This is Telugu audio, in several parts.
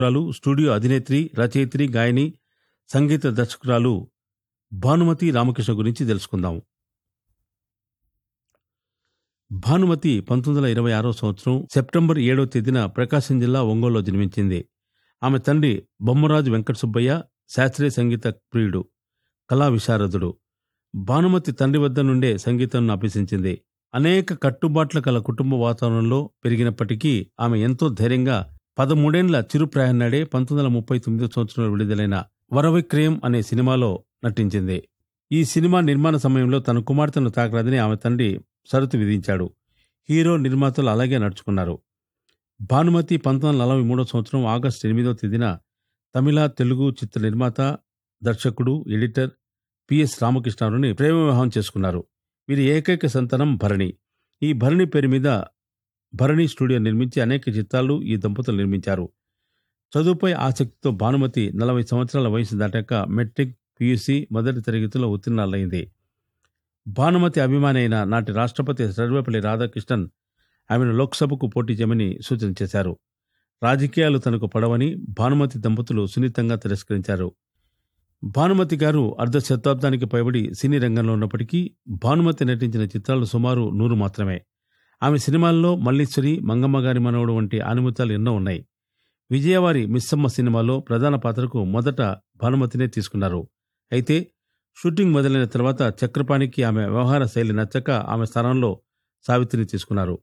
రాలు స్టూడియో అధినేత్రి రచయిత్రి గాయని సంగీత దర్శకురాలు భానుమతి రామకృష్ణ గురించి తెలుసుకుందాం భానుమతి పంతొమ్మిది వందల ఇరవై ఆరో సంవత్సరం సెప్టెంబర్ ఏడవ తేదీన ప్రకాశం జిల్లా ఒంగోలులో జన్మించింది ఆమె తండ్రి బొమ్మరాజు వెంకట సుబ్బయ్య శాస్త్రీయ సంగీత ప్రియుడు కళా విశారదుడు భానుమతి తండ్రి వద్ద నుండే సంగీతం అభ్యసించింది అనేక కట్టుబాట్ల కల కుటుంబ వాతావరణంలో పెరిగినప్పటికీ ఆమె ఎంతో ధైర్యంగా పదమూడేండ్ల చిరు ప్రయాణాడే పంతొమ్మిది వందల ముప్పై తొమ్మిదో సంవత్సరంలో విడుదలైన వరవిక్రయం అనే సినిమాలో నటించింది ఈ సినిమా నిర్మాణ సమయంలో తన కుమార్తెను తాకరాదని ఆమె తండ్రి షరతు విధించాడు హీరో నిర్మాతలు అలాగే నడుచుకున్నారు భానుమతి పంతొమ్మిది వందల నలభై మూడో సంవత్సరం ఆగస్టు ఎనిమిదో తేదీన తమిళ తెలుగు చిత్ర నిర్మాత దర్శకుడు ఎడిటర్ పిఎస్ రామకృష్ణారావుని ప్రేమ వివాహం చేసుకున్నారు వీరి ఏకైక సంతానం భరణి ఈ భరణి పేరు మీద భరణి స్టూడియో నిర్మించి అనేక చిత్రాలు ఈ దంపతులు నిర్మించారు చదువుపై ఆసక్తితో భానుమతి నలభై సంవత్సరాల వయసు దాటాక మెట్రిక్ పియూసి మొదటి తరగతిలో ఉత్తీర్ణాలైంది భానుమతి అభిమాని అయిన నాటి రాష్ట్రపతి సర్వేపల్లి రాధాకృష్ణన్ ఆమెను లోక్సభకు పోటీ చేయమని సూచన చేశారు రాజకీయాలు తనకు పడవని భానుమతి దంపతులు సున్నితంగా తిరస్కరించారు భానుమతి గారు అర్ధ శతాబ్దానికి పైబడి సినీ రంగంలో ఉన్నప్పటికీ భానుమతి నటించిన చిత్రాలు సుమారు నూరు మాత్రమే ఆమె సినిమాల్లో మల్లీశ్వరి మంగమ్మ గారి మనవడు వంటి ఆనిముత్యాలు ఎన్నో ఉన్నాయి విజయవారి మిస్సమ్మ సినిమాలో ప్రధాన పాత్రకు మొదట భానుమతినే తీసుకున్నారు అయితే షూటింగ్ మొదలైన తర్వాత చక్రపాణికి ఆమె వ్యవహార శైలి నచ్చక ఆమె స్థానంలో సావిత్రిని తీసుకున్నారు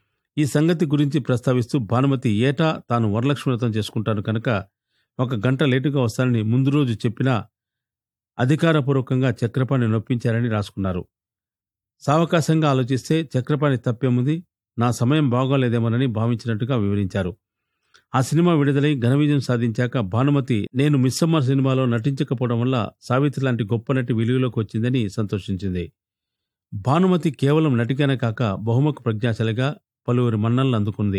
ఈ సంగతి గురించి ప్రస్తావిస్తూ భానుమతి ఏటా తాను వరలక్ష్మి వ్రతం చేసుకుంటాను కనుక ఒక గంట లేటుగా వస్తానని ముందు రోజు చెప్పినా అధికారపూర్వకంగా చక్రపాణి నొప్పించారని రాసుకున్నారు సావకాశంగా ఆలోచిస్తే చక్రపాణి తప్పేముంది నా సమయం బాగోలేదేమోనని భావించినట్టుగా వివరించారు ఆ సినిమా విడుదలై ఘన విజయం సాధించాక భానుమతి నేను మిస్సమ్మ సినిమాలో నటించకపోవడం వల్ల సావిత్రి లాంటి గొప్ప నటి వెలుగులోకి వచ్చిందని సంతోషించింది భానుమతి కేవలం నటిగానే కాక బహుముఖ ప్రజ్ఞాశాలిగా పలువురి మన్నలను అందుకుంది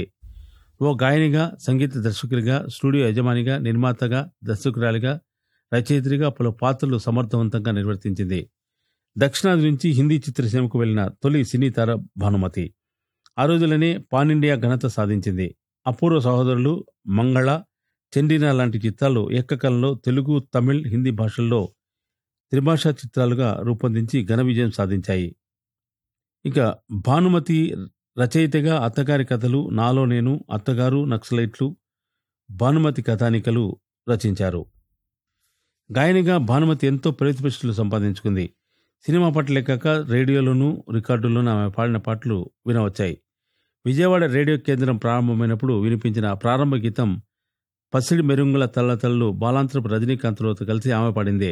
ఓ గాయనిగా సంగీత దర్శకుడిగా స్టూడియో యజమానిగా నిర్మాతగా దర్శకురాలిగా రచయిత్రిగా పలు పాత్రలు సమర్థవంతంగా నిర్వర్తించింది దక్షిణాది నుంచి హిందీ చిత్రసీమకు వెళ్లిన తొలి సినీ తార భానుమతి ఆ రోజులనే పాన్ ఇండియా ఘనత సాధించింది అపూర్వ సహోదరులు మంగళ చండినా లాంటి చిత్రాలు ఏకకాలంలో తెలుగు తమిళ్ హిందీ భాషల్లో త్రిభాషా చిత్రాలుగా రూపొందించి ఘన విజయం సాధించాయి ఇక భానుమతి రచయితగా అత్తగారి కథలు నాలో నేను అత్తగారు నక్సలైట్లు భానుమతి కథానికలు రచించారు గాయనిగా భానుమతి ఎంతో ప్రతిష్టలు సంపాదించుకుంది సినిమా పాటలే కాక రేడియోలోనూ రికార్డుల్లోనూ ఆమె పాడిన పాటలు వినవచ్చాయి విజయవాడ రేడియో కేంద్రం ప్రారంభమైనప్పుడు వినిపించిన ప్రారంభ గీతం పసిడి మెరుంగుల తల్లతల్లు బాలాంతరపు రజనీకాంత్లతో కలిసి ఆమె పాడిందే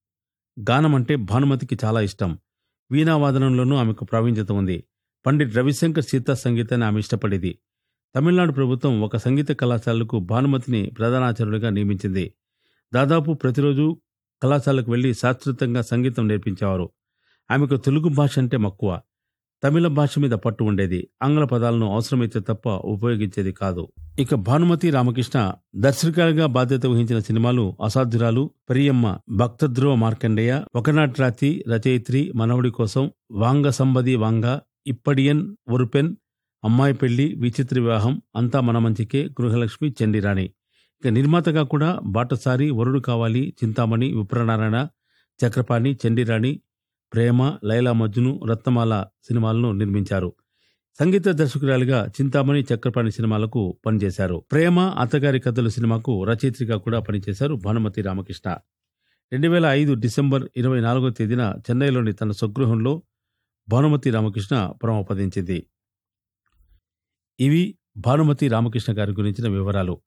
గానం అంటే భానుమతికి చాలా ఇష్టం వీణావాదనంలోనూ ఆమెకు ప్రావీణ్యత ఉంది పండిట్ రవిశంకర్ సీతా సంగీతాన్ని ఆమె ఇష్టపడేది తమిళనాడు ప్రభుత్వం ఒక సంగీత కళాశాలకు భానుమతిని ప్రధానాచార్యుడిగా నియమించింది దాదాపు ప్రతిరోజు కళాశాలకు వెళ్లి శాస్త్రీయంగా సంగీతం నేర్పించేవారు ఆమెకు తెలుగు భాష అంటే మక్కువ తమిళ భాష మీద పట్టు ఉండేది ఆంగ్ల పదాలను అవసరమైతే తప్ప ఉపయోగించేది కాదు ఇక భానుమతి రామకృష్ణ దర్శకురాలిగా బాధ్యత వహించిన సినిమాలు అసాధ్యురాలు ప్రియమ్మ భక్తధ్రువ మార్కండేయ ఒకనాటి రాతి రచయిత్రి మనవడి కోసం వాంగ సంబది వాంగ ఇప్పడియన్ ఒరుపెన్ అమ్మాయి పెళ్లి విచిత్ర వివాహం అంతా మన మంచికే గృహలక్ష్మి చండిరాణి ఇక నిర్మాతగా కూడా బాటసారి వరుడు కావాలి చింతామణి విప్రనారాయణ చక్రపాణి చండిరాణి ప్రేమ లైలా మజ్ను రత్నమాల సినిమాలను నిర్మించారు సంగీత దర్శకురాలిగా చింతామణి చక్రపాణి సినిమాలకు పనిచేశారు ప్రేమ అత్తగారి కథలు సినిమాకు రచయిత్రిగా కూడా పనిచేశారు భానుమతి రామకృష్ణ రెండు వేల ఐదు డిసెంబర్ ఇరవై నాలుగో తేదీన చెన్నైలోని తన స్వగృహంలో భానుమతి రామకృష్ణ పరమపదించింది ఇవి భానుమతి రామకృష్ణ గారి గురించిన వివరాలు